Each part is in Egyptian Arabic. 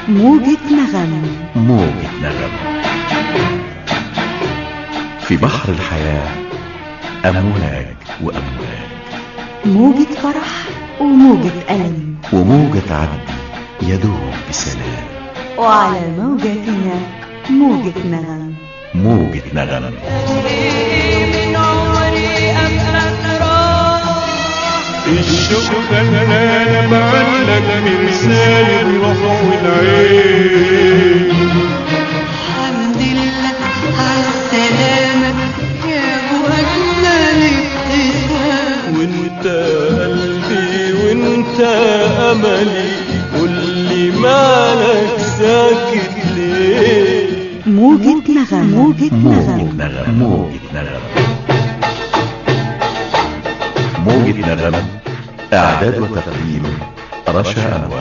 موجة نغم موجة نغم في بحر الحياة أمواج وأمواج موجة فرح وموجة ألم وموجة عدل يدوب بسلام وعلى موجتنا موجة نغم موجة نغم من عمري أبقى راح الشوق خلانا بعلق مرسال الروح والعين الحمد لله على السلامة يا أبو أجمل ابتسام وانت قلبي وانت املي قولي مالك ساكت ليه موجة نغم موجة موجة نغم نغم موجة نغم موجة نغم إعداد وتقديم رشا أنور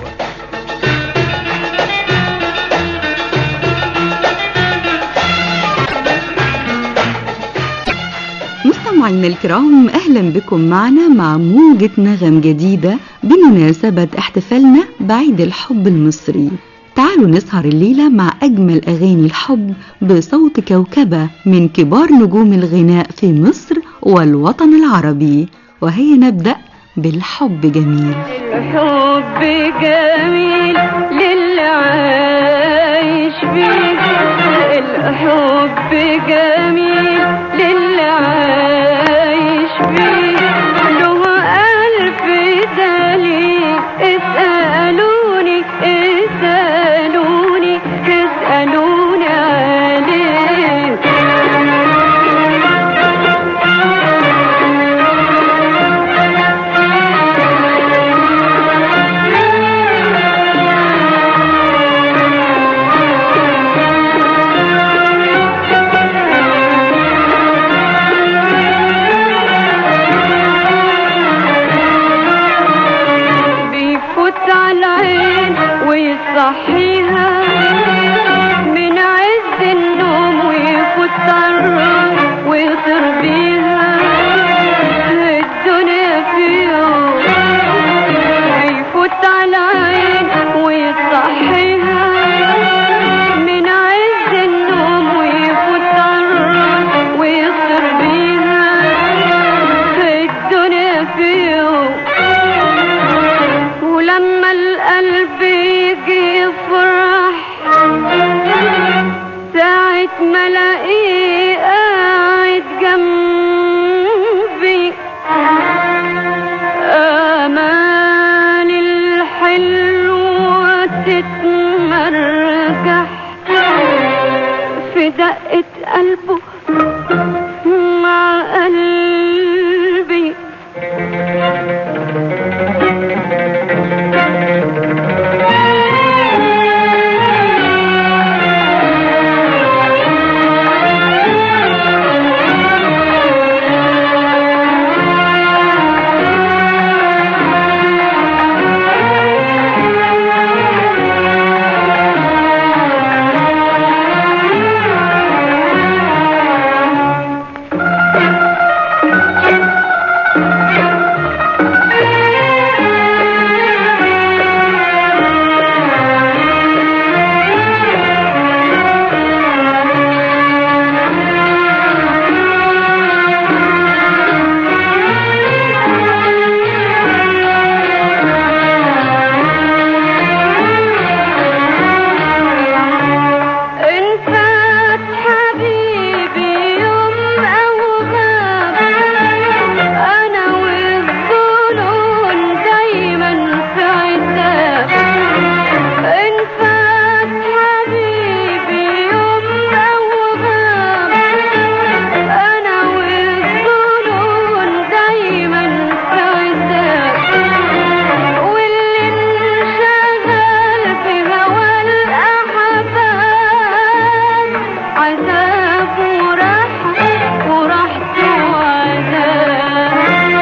مستمعينا الكرام أهلا بكم معنا مع موجة نغم جديدة بمناسبة احتفالنا بعيد الحب المصري تعالوا نسهر الليلة مع أجمل أغاني الحب بصوت كوكبة من كبار نجوم الغناء في مصر والوطن العربي وهيا نبدأ بالحب جميل الحب جميل للي عايش بيه الحب جميل للي عايش بيه له ألف دليل اسألوني اسألوني اسألوني عليه بيفوت على العين ويصحيها من عز النوم ويفوت على الروح ويطير بيها الدنيا في يوم بيفوت على العين ويصحيها من عز النوم ويفوت على الروح ويطير بيها الدنيا في يوم ولما القلب يجي يفرح ساعة ما الاقيه قاعد جنبي آمال الحلوة تتمرجح في دقة قلبه مع قلبي إن فات حبيبي يوم أو غاب أنا والظنون دايما في عتاب إن فات حبيبي يوم أو غاب أنا والظنون دايما في عتاب واللي انشغل بهوى الأحباب عذاب وراحة وراحته عذاب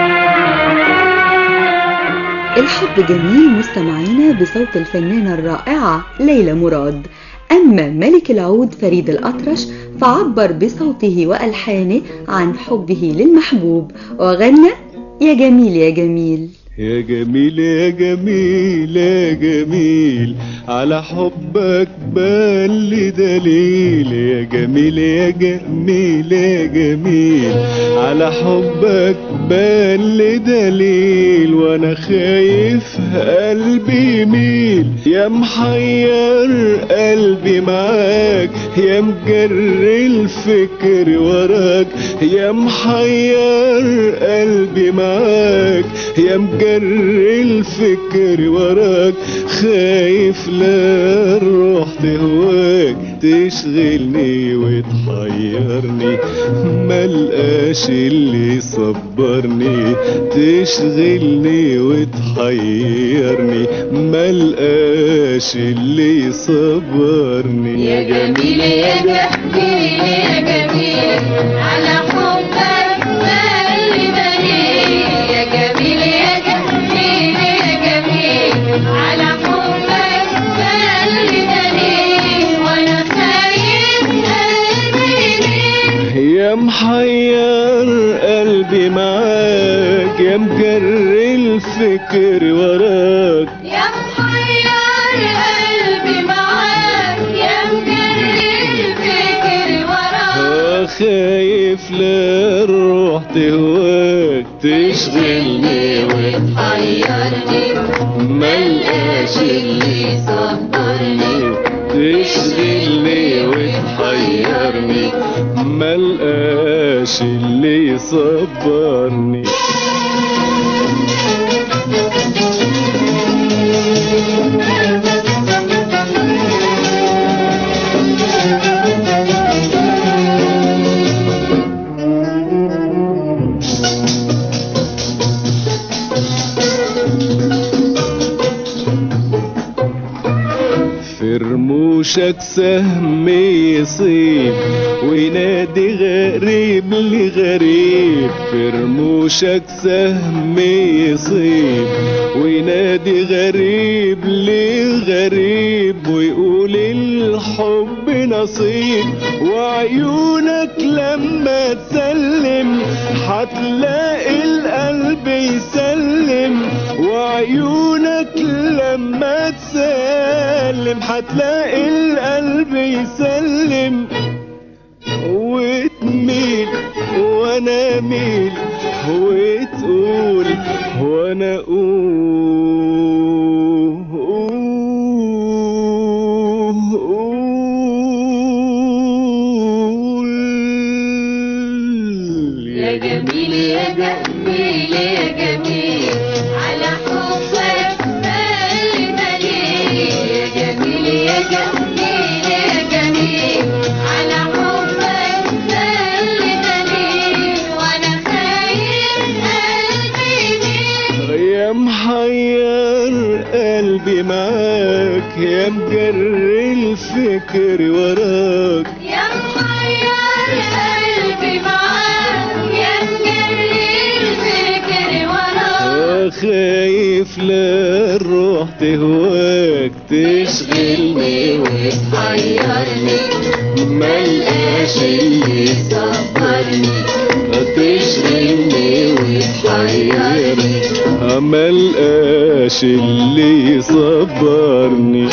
الحب جميل مستمعينا بصوت الفنانة الرائعة ليلى مراد أما ملك العود فريد الأطرش فعبر بصوته وألحانه عن حبه للمحبوب وغنى يا جميل يا جميل يا جميل يا جميل يا جميل على حبك بان لي دليل يا جميل يا جميل يا جميل على حبك بان لي دليل وانا خايف قلبي يميل يا محير قلبي معاك يا مجر الفكر وراك يا محير قلبي معاك يا مجر الفكر وراك خايف لا الروح تهواك تشغلني وتحيرني ملقاش اللي يصبرني تشغلني وتحيرني ملقاش اللي يصبرني يا جميل يا جميل يا جميل على حبك بالي دليل يا جميل يا جميل يا جميل على حبك بالي دليل وانا خايف قلبي يميل يا محير قلبي معاك يا مجر الفكر وراك يا محير قلبي معاك يا مجري الفكر وراك آه خايف لا الروح تهواك تشغلني حيرني ملقاش اللي يصبرني تشغلني وتحيرني ملقاش اللي يصبرني في رموشك سهم يصيب وينادي غريب لغريب في رموشك سهم يصيب وينادي غريب لغريب ويقول الحب نصيب وعيونك لما تسلم هتلاقي القلب يسلم وعيونك لما تسلم هتلاقي القلب يسلم وتميل وانا اميل وتقول وانا اقول يا جميل يا جميل يا جميل على حبك بالي دليل يا جميل يا جميل يا جميل على حبك بالي دليل وانا خايف قلبي يميل يا محير قلبي معاك يا مجر الفكر وراك يا محير قلبي معاك يا مجري الفكر وراك آه خايف لا الروح تهواك تشغلني وتحيرني ملقاش اللي صبرني تشغلني وتحيرني ملقاش اللي يصبرني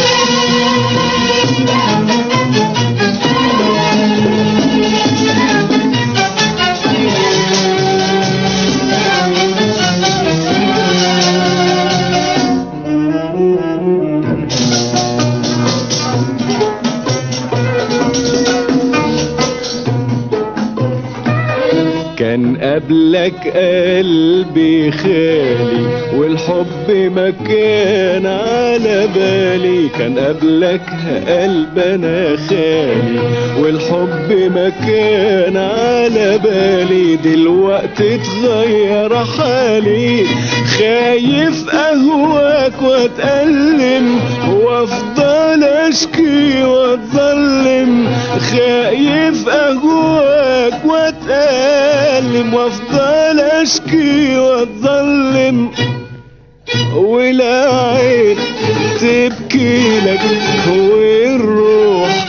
كان قبلك قلبي خالي والحب ما كان على بالي كان قبلك قلب انا خالي والحب ما كان على بالي دلوقتي اتغير حالي خايف اهواك واتألم وافضل اشكي واتظلم خايف اهواك واتألم وافضل اشكي واتظلم ولا عين تبكي لك والروح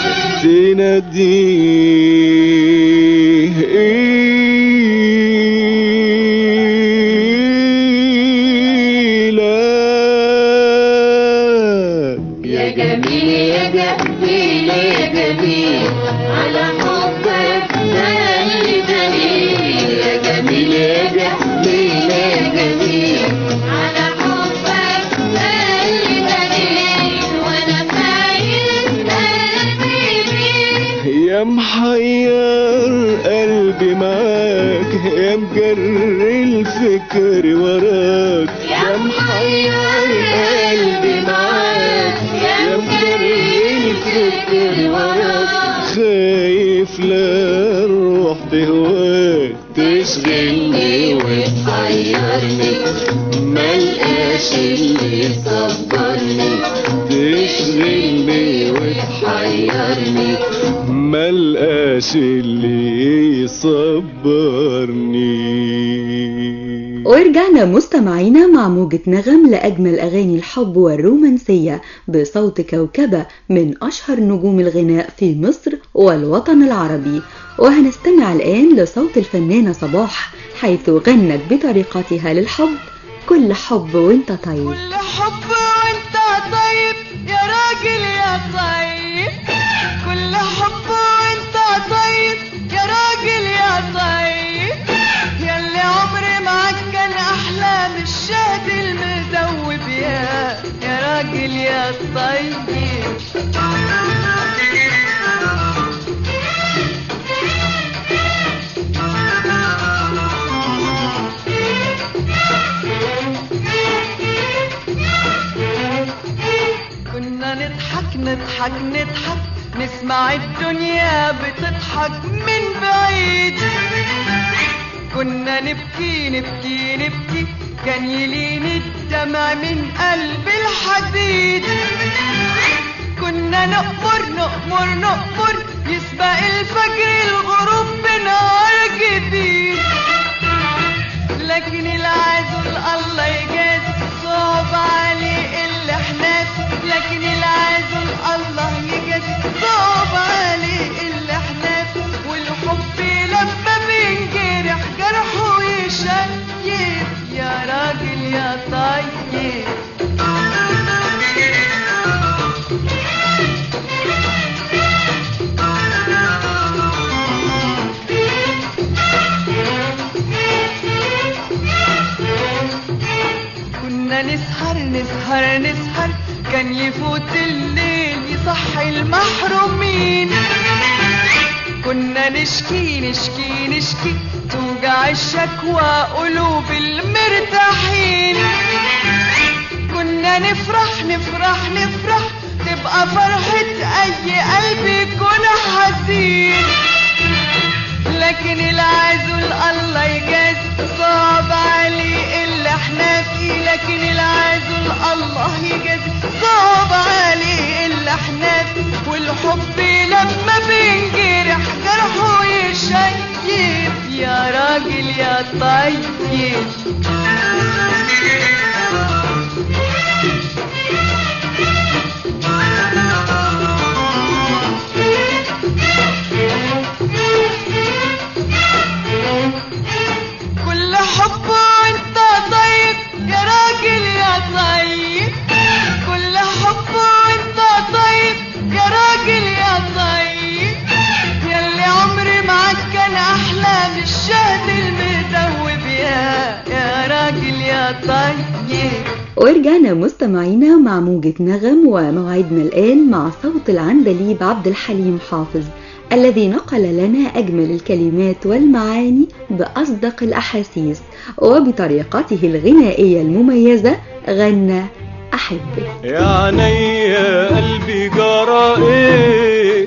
جميل يا جميل يا جميل على حبك دليل دليل يا جميل يا جميل يا جميل على حبك دليل دليل وانا فايز قلبي بيك يا محير قلبي معاك يا مجري الفكر وراك يا محير قلبي معاك يا مجري الفكر وراك خايف لا الروح تهواك تشغلني وتحيرني ملقاش اللي يصبرني تشغلني وتحيرني ملقاش اللي يصبرني ورجعنا مستمعينا مع موجة نغم لأجمل أغاني الحب والرومانسية بصوت كوكبة من أشهر نجوم الغناء في مصر والوطن العربي وهنستمع الآن لصوت الفنانة صباح حيث غنت بطريقتها للحب كل حب وانت طيب كل حب وانت طيب يا راجل يا طيب كل حب وانت طيب يا راجل يا طيب ياللي عمري معاك كان احلى من الشهد المذوب يا يا راجل يا طيب كنا نضحك نضحك نضحك نسمع الدنيا بتضحك من بعيد كنا نبكي نبكي نبكي كان يلين الدمع من قلب الحديد كنا نقمر نقمر نقمر يسبق الفجر الغروب بنهار جديد لكن العزل الله يجازي صعب عليه اللي احنا فيه. لكن العزل الله يجازي صعب عليه اللي احنا فيه. والحب لما بينجرح جرحه يشيب يا راجل يا طيب كنا نسهر نسهر نسهر كان يفوت الليل يصحي المحرومين كنا نشكي نشكي نشكي توجع الشكوى قلوب المرتاحين كنا نفرح نفرح نفرح تبقى فرحة أي قلب يكون حزين لكن العزل الله يجازي صعب عليه اللي احنا فيه لكن العزل الله يجازي صعب عليه اللي احنا فيه والحب لما بينجرح جرحه يشيب يا راجل يا طيب كل حب وانت طيب يا راجل يا طيب كل حب وانت طيب يا راجل يا طيب ياللي عمري معاك كان احلى من الشهد المذوب يا يا راجل يا طيب ورجعنا مستمعينا مع موجة نغم وموعدنا الآن مع صوت العندليب عبد الحليم حافظ الذي نقل لنا أجمل الكلمات والمعاني بأصدق الأحاسيس وبطريقته الغنائية المميزة غنى أحبك يا عيني يا قلبي جرى ايه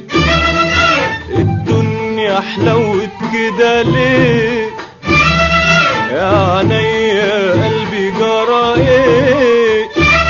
الدنيا حلوت كده ليه يا عيني يا قلبي جرى ايه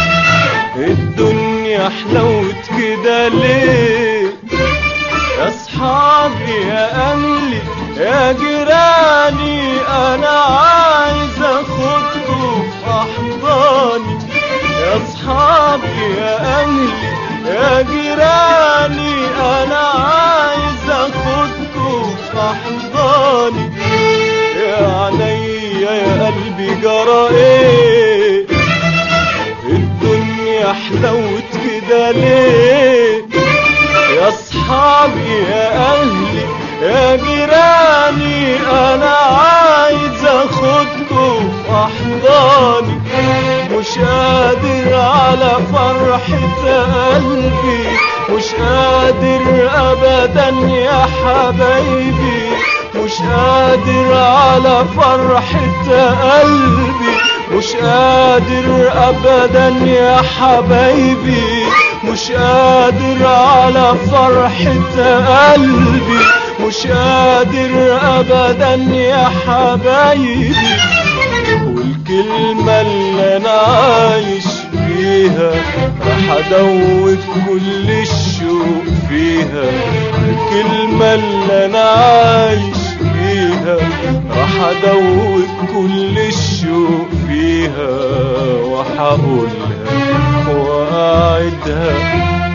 الدنيا حلوت كده ليه يا اصحابي يا اهلي يا جيراني انا عايز اخدكم في احضاني يا اصحابي يا اهلي يا جيراني انا عايز اخدكم في احضاني يا عينيا يا قلبي جرى ايه الدنيا الدنيا حلوت كده ليه يا اصحابي يا اهلي يا جيراني انا عايز اخدكم في احضاني مش قادر على فرحة قلبي مش قادر ابدا يا حبايبي مش قادر على فرحة قلبي مش قادر ابدا يا حبايبي مش قادر على فرحة قلبي مش قادر ابدا يا حبايبي والكلمة اللي انا عايش فيها راح ادوب كل الشوق فيها الكلمة اللي انا عايش فيها راح ادوب كل الشوق فيها وحقولها واعدها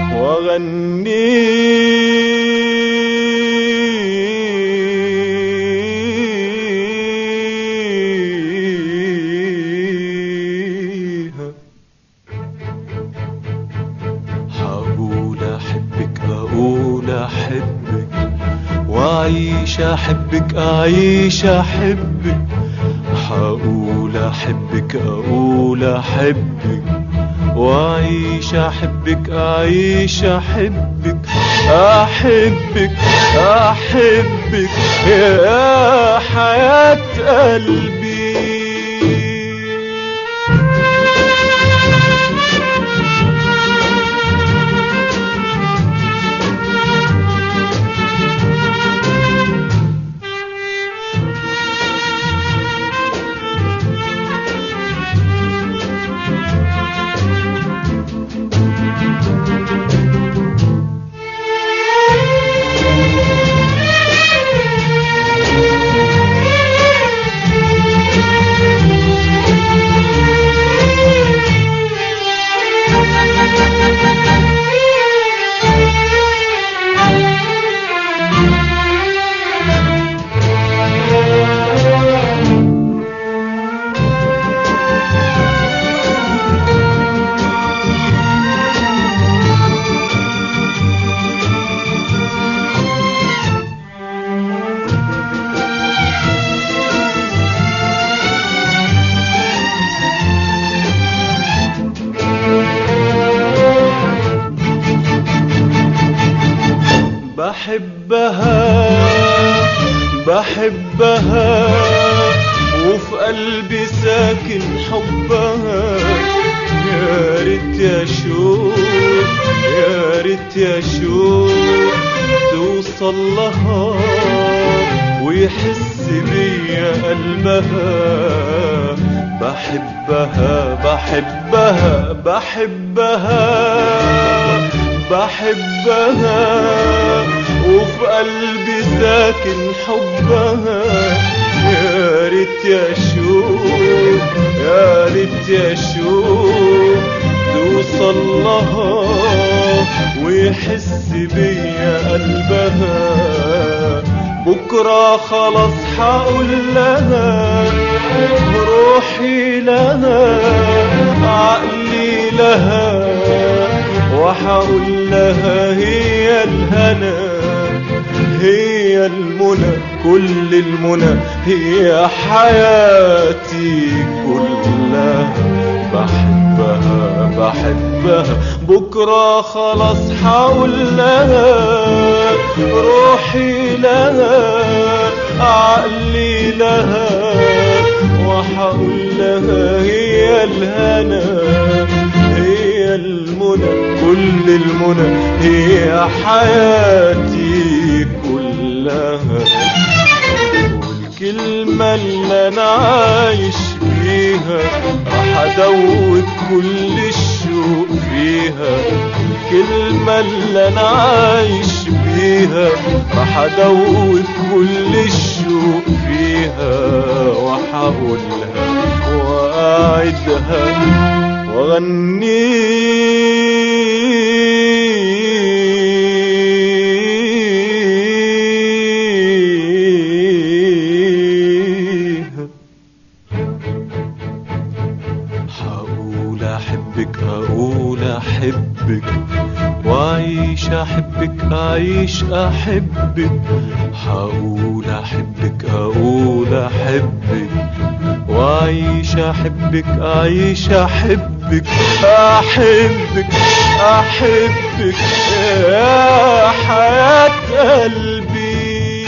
واغنيها هقول احبك اقول احبك واعيش احبك اعيش احبك هقول احبك اقول احبك واعيش احبك اعيش احبك احبك احبك يا حياة قلبي بحبها بحبها وفي قلبي ساكن حبها يا ريت يا شوق يا ريت يا شوق توصل لها ويحس بيا قلبها بحبها بحبها بحبها بحبها وفي قلبي ساكن حبها يا ريت يا شوق يا ريت يا شوق توصل لها ويحس بيا قلبها بكرة خلاص حقول لها روحي لها عقلي لها وحقول لها هي الهنا هي المنى كل المنى هي حياتي كلها بحبها بحبها بكرة خلاص حقول لها روحي لها عقلي لها وحقول لها هي الهنا هي المنى كل المنى هي حياتي كلها والكلمة اللي أنا عايش فيها راح أدوب كل الشوق فيها الكلمة اللي أنا عايش بيها راح أدوب كل الشوق فيها وحقولها وأعدها وأغنيها هقول أحبك أقول احبك واعيش احبك اعيش احبك هقول احبك اقول احبك واعيش احبك اعيش احبك احبك احبك يا حياة قلبي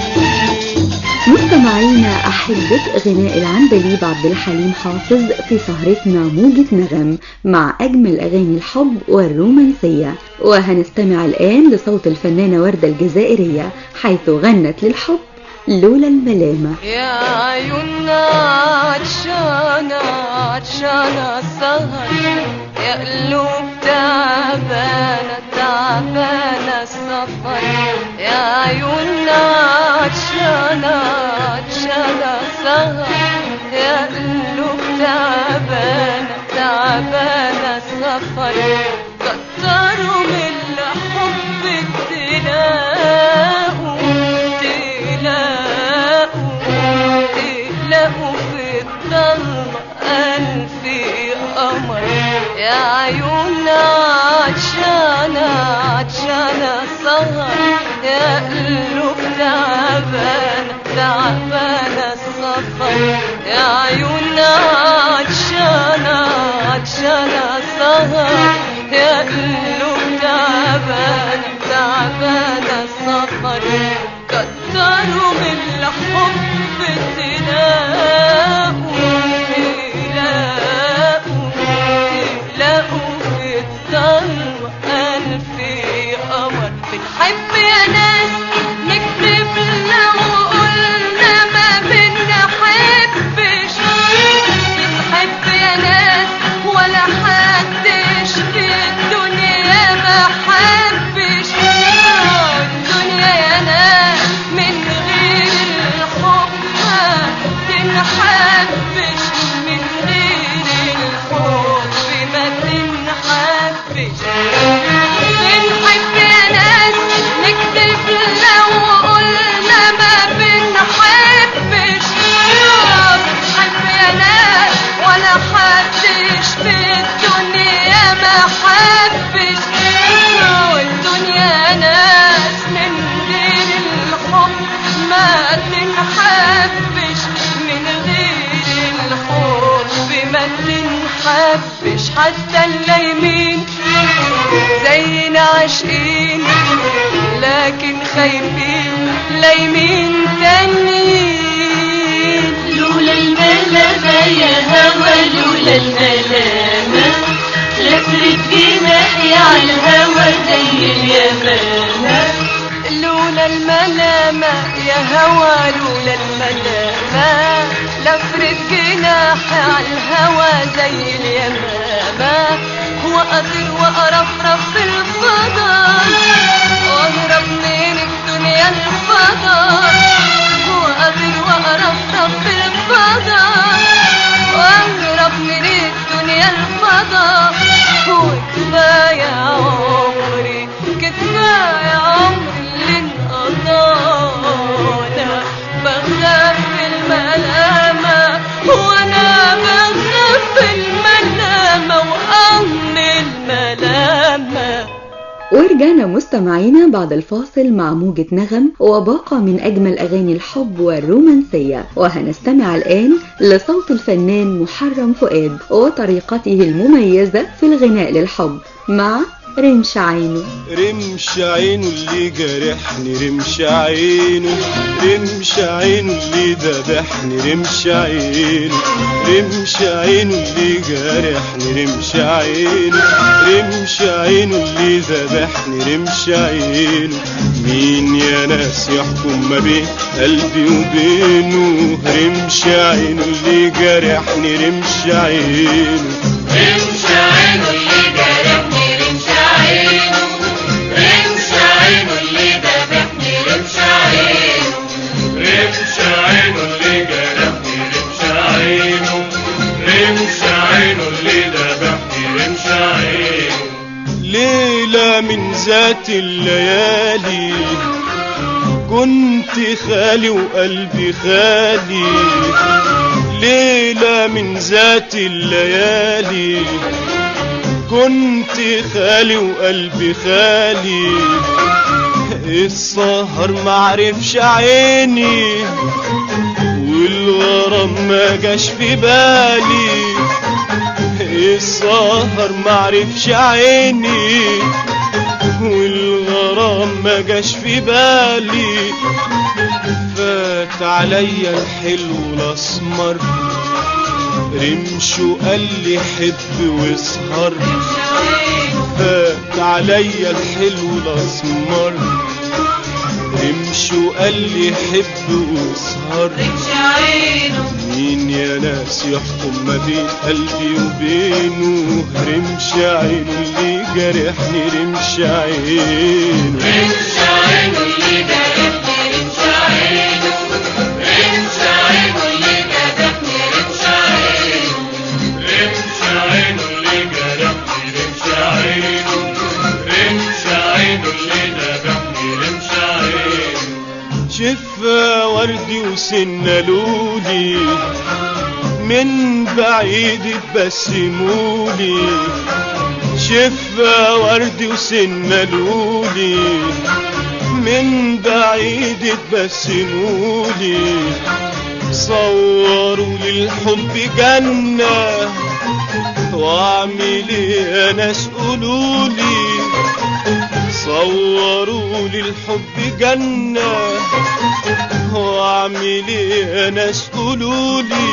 مستمعينا أحبة غناء العندليب عبد الحليم حافظ في سهرتنا موجة نغم مع أجمل أغاني الحب والرومانسية وهنستمع الآن لصوت الفنانة وردة الجزائرية حيث غنت للحب لولا الملامة يا عيوننا عطشانة عطشانة سهر يا قلوب تعبانة تعبانة السفر يا عيوننا عطشانة عطشانة سهر يا قلوب تعبانة تعبانة السفر كتروا من الحب تلاقوا تلاقوا تلاقوا في الضلمة ألف قمر يا عيوننا عطشانة عطشانة سهر يا قلوب تعبانة تعبانة السفر يا عيوننا عطشانة عطشانة سهر يا قلوب تعبانة تعبانة السفر كتروا من الحب تلاقوا تلاقوا تلاقوا في الضلمة ألف قمر بنحب يا ناس نكتب لو قلنا ما بنحبش بنحب يا ناس ولا حدش في الدنيا ما حبش الدنيا يا ناس من غير الحب ما تنحبش من غير الحب ما تنحبش بنحب يا ناس نكتب لو قلنا ما بنحبش بنحب يا ناس ولا حدش في الدنيا ما حبش والدنيا ناس من غير الحب ما تنحبش من غير الحب ما تنحبش حتى اللايمين زينا عاشقين لكن خايفين لايمين تانيين لولا الملامة يا هوى لولا الملامة لفرت جناحي على الهوى زي اليمامة لولا الملامة يا هوى لولا الملامة لفرت جناحي على الهوى زي اليمامة وأطير وأرفرف في الفضاء وأهرب من الدنيا الفضاء وأطير وأرفرف في الفضاء وأهرب من الدنيا الفضاء وكفاية عمري كفاية عمري اللي انقضانا بخاف الملامة وأنا بخاف الملامة وأم الملامة ورجعنا مستمعينا بعد الفاصل مع موجة نغم وباقة من أجمل أغاني الحب والرومانسية وهنستمع الآن لصوت الفنان محرم فؤاد وطريقته المميزة في الغناء للحب مع رمش عينه رمش عينه اللي جرحني رمش عينه رمش عينه اللي ذبحني رمش عينه رمش عينه اللي جرحني رمش عينه رمش عينه اللي ذبحني رمش عينه مين يا ناس يحكم ما بين قلبي وبينه رمش عينه اللي جرحني رمش عينه رمش عينه اللي جرحني رمش عينه رمش عينه اللي ذبحني رمش عينه رمش عينه اللي جرحني رمش عينه رمش عينه اللي ذبحني رمش عينه ليلة من ذات الليالي كنت خالي وقلبي خالي ليلة من ذات الليالي كنت خالي وقلبي خالي السهر معرفش عيني والغرام ما جاش في بالي السهر معرفش عيني والغرام ما جاش في بالي فات عليا الحلو الاسمر رمش وقال لي حب واسهر فات عليا الحلو الاسمر رمش وقال لي حب واسهر مين يا ناس يحكم ما بين قلبي وبينه رمش عينه اللي جرحني رمش عينه رمش عينه اللي جرحني رمش عينه رمش عينه اللي جرحني رمش عينه رمش عينه اللي جرحني رمش عينه رمش عينه اللي جرحني رمش عينه شفا وردي وسنة لولي من بعيد تبسمولي شفا وردي وسنة لولي من بعيد تبسمولي صوروا للحب جنة واعمل ايه يا ناس قولولي صوروا للحب جنة واعمل ايه يا ناس قولولي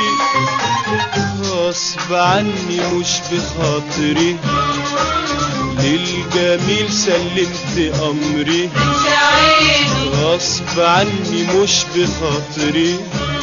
غصب عني مش بخاطري للجميل سلمت امري غصب عني مش بخاطري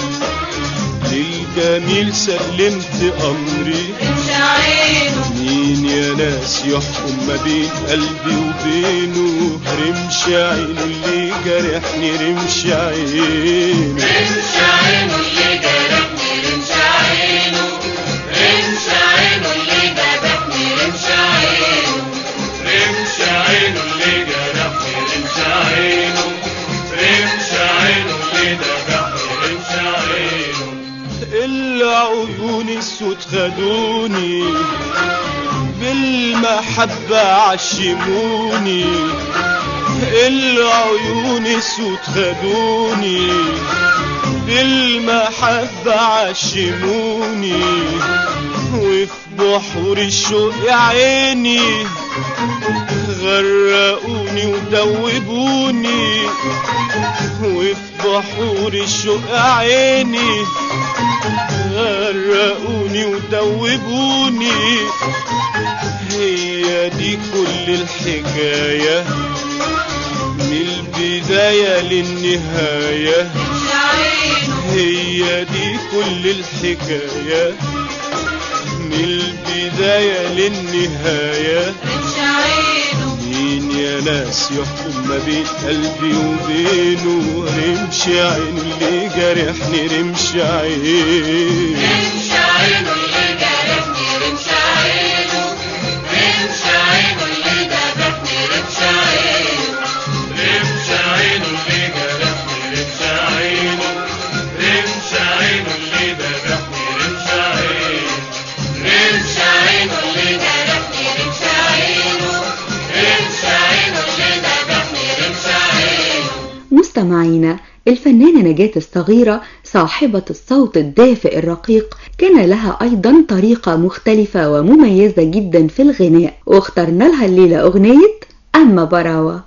للجميل سلمت امري مين يا ناس يحكم ما بين قلبي وبينه رمش عينه اللي جرحني رمش عينه رمش عينه اللي جرحني رمش عينه رمش عينه اللي جرحني رمش عينه رمش عينه اللي جرحني رمش عينه رمش عينه اللي جرحني رمش عينه العيون السود خدوني بالمحبة عشموني العيون السود خدوني بالمحبة عشموني وفي بحور الشوق يا عيني غرقوني ودوبوني وفي بحور الشوق يا عيني غرقوني ودوبوني هي دي كل الحكاية من البداية للنهاية هي دي كل الحكاية من البداية للنهاية مين يا ناس يحكم ما بين قلبي وبينه رمش عينه اللي جرحني رمش عينه رمش عينه اللي جرحني رمش عينه رمش عينه اللي جرحني رمش عينه رمش عينه اللي جرحني رمش عينه رمش عينه اللي جرحني رمش عينه رمش عينه اللي جرحني رمش عينه رمش عينه اللي جرحني رمش عينه مستمعينا الفنانة نجاة الصغيرة صاحبة الصوت الدافئ الرقيق كان لها أيضا طريقة مختلفة ومميزة جدا في الغناء واخترنا لها الليلة أغنية أما براوة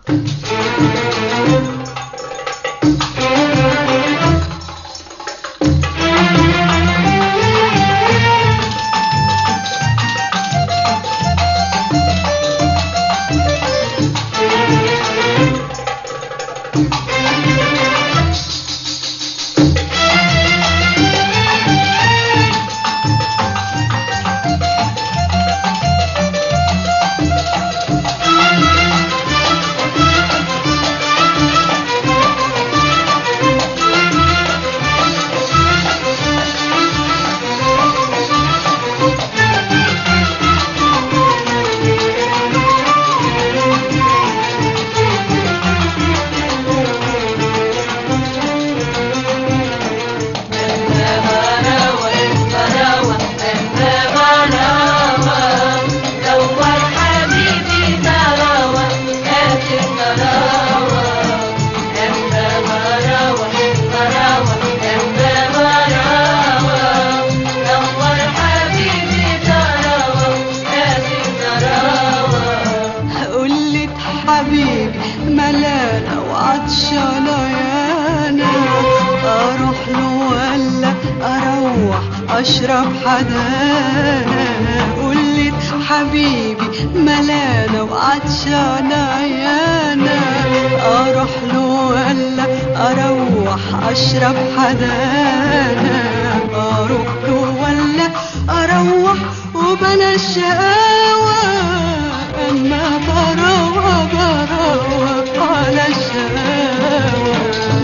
رمش اشرب حدانا قلت حبيبي ملانا وعطشانة عيانا اروح له ولا اروح اشرب حدانا اروح له ولا اروح وبلا شقاوة اما بروح بروح على الشقاوة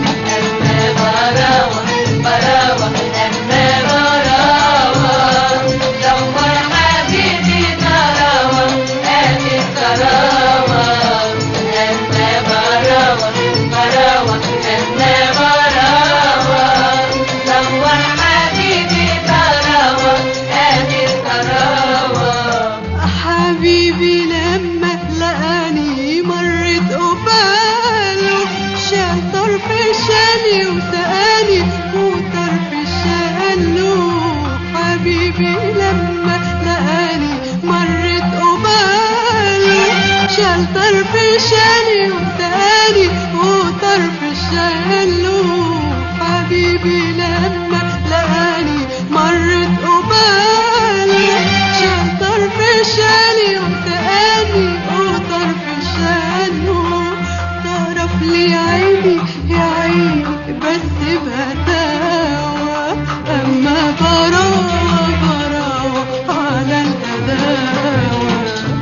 حبيبي لما لقاني مرت قباله شال طرف شالي وسقاني وطرف شاله حبيبي لما لقاني مرت قباله شال طرف شالي وسقاني وطرف شاله حبيبي لما لقاني مرت قباله شال طرف شالي وسقاني وطرف شاله تعرف لي عيني يا عيني بس بهداوة أما براوة براوة على الهداوة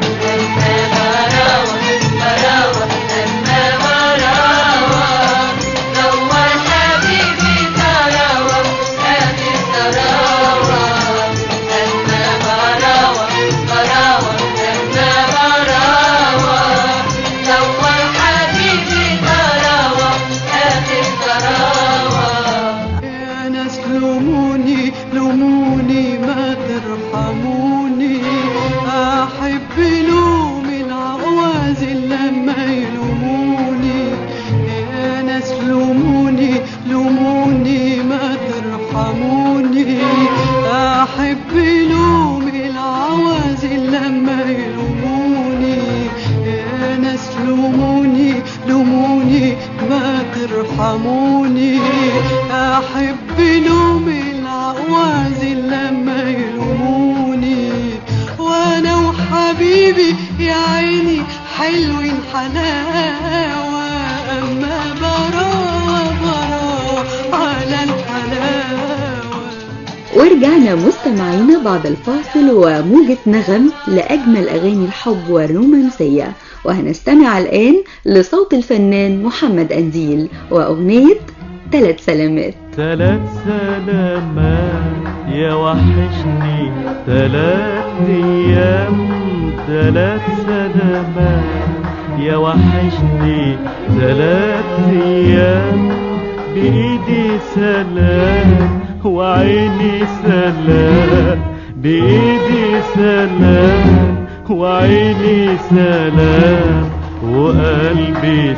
يا ناس لوموني لوموني ما ترحموني احب لوم العوازل لما يلوموني يا ناس لوموني لوموني ما ترحموني احب لوم العوازل لما يلوموني يا ناس لوموني لوموني ما ترحموني احب لوم العوازل لما يلوموني وانا وحبيبي يا عيني حلوين حلاوة اما براوة براوة على الحلاوة ورجعنا مستمعينا بعد الفاصل وموجة نغم لأجمل أغاني الحب والرومانسية وهنستمع الآن لصوت الفنان محمد أنديل وأغنية ثلاث سلامات تلات سلامات يا وحشني تلات ايام تلات سلامات يا وحشني تلات ايام بايدي سلام وعيني سلام بايدي سلام وعيني سلام وقلبي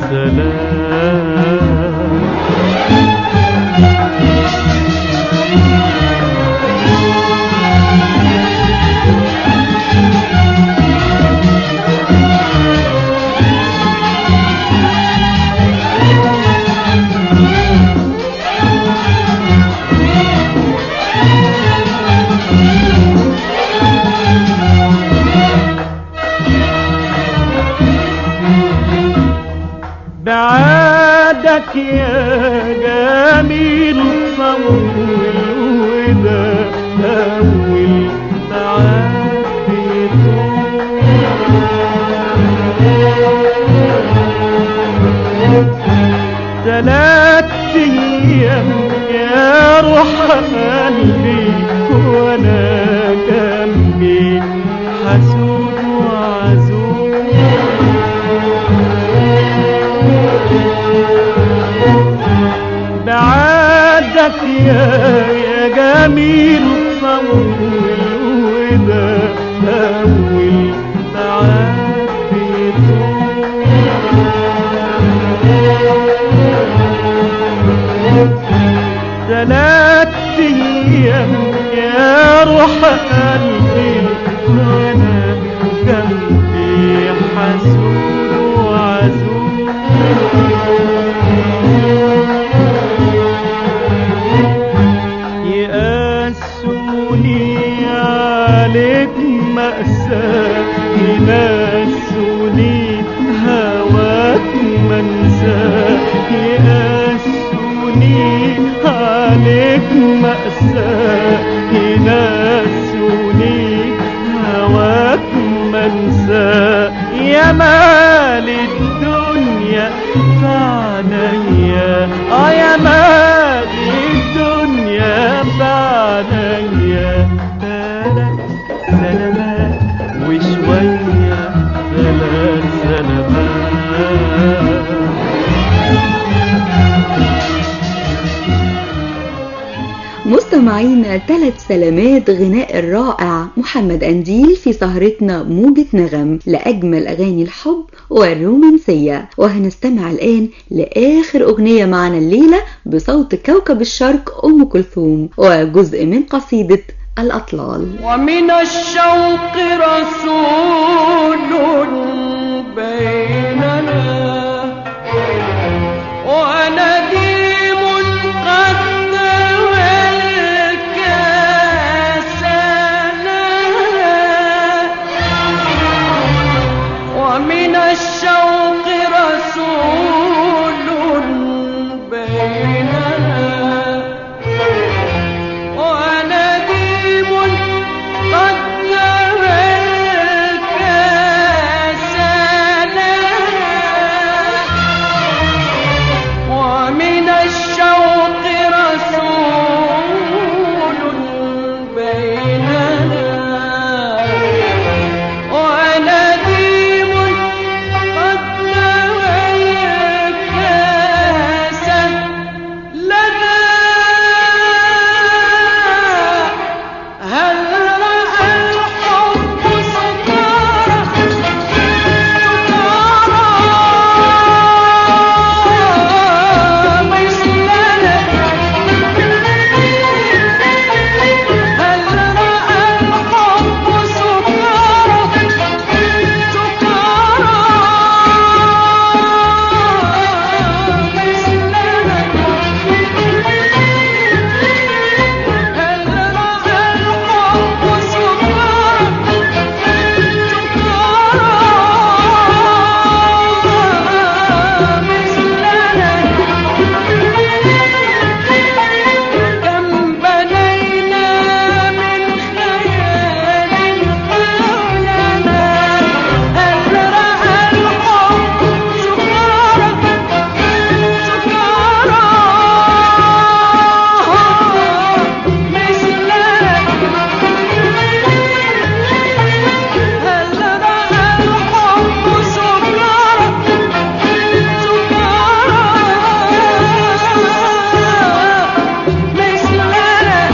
سلام بعادك يا جميل طول وده أول بعاد تلات أيام يا روح قلبي وأنا جنبي حسود وعزوز بعادك يا يا جميل طول وده أول بعاد تلات أيام يا روح قلبي وأنا جنبي حسود وعزوز يقاسوا يقاسوني عليك مأساة ينسوني هواك منسى يا مال الدنيا فعنيا اه يا مال الدنيا فعنيا ثلاث سلامات وشوية ثلاث سلامات مستمعينا ثلاث سلامات غناء الرائع محمد أنديل في سهرتنا موجة نغم لأجمل أغاني الحب والرومانسية وهنستمع الآن لآخر أغنية معنا الليلة بصوت كوكب الشرق أم كلثوم وجزء من قصيدة الأطلال ومن الشوق رسول بيننا ونديم قد نوى الكاسنا ومن الشوق رسول بيننا ونديم قد نوى الكاسنا ومن الشوق رسول بيننا ونديم قد نوى الكاس لنا هل رأى الحب سكارى سكارى مثلنا هل رأى الحب سكارى سكارى مثلنا هل رأى الحب سكارى سكارى مثلنا كم بنينا من خيال حولنا هل رأى الحب سكارى سكارى مثلنا هل رأى الحب سكارى سكارى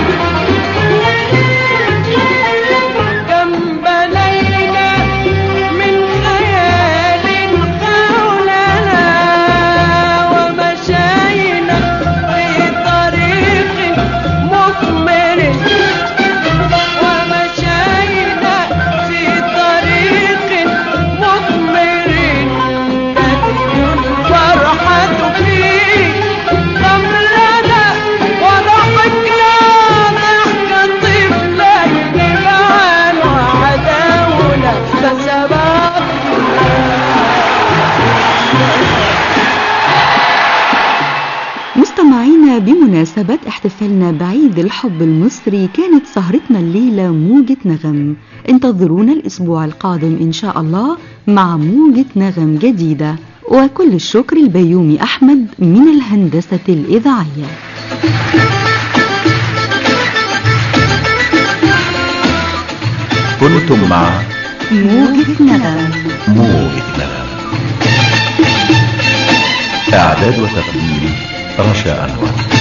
مثلنا كم بنينا من خيال حولنا ومشينا في طريق مثمر ومشينا في طريق مثمر تدخل الفرحة فيه رملنا وضحكنا ضحك طفلين معا وعداونا فسبق مستمعينا بمناسبة احتفالنا بعيد الحب المصري كانت سهرتنا الليلة موجة نغم انتظرونا الأسبوع القادم إن شاء الله مع موجة نغم جديدة وكل الشكر البيومي أحمد من الهندسة الإذاعية كنتم مع موجة نغم موجة نغم إعداد وتقديم رشا أنور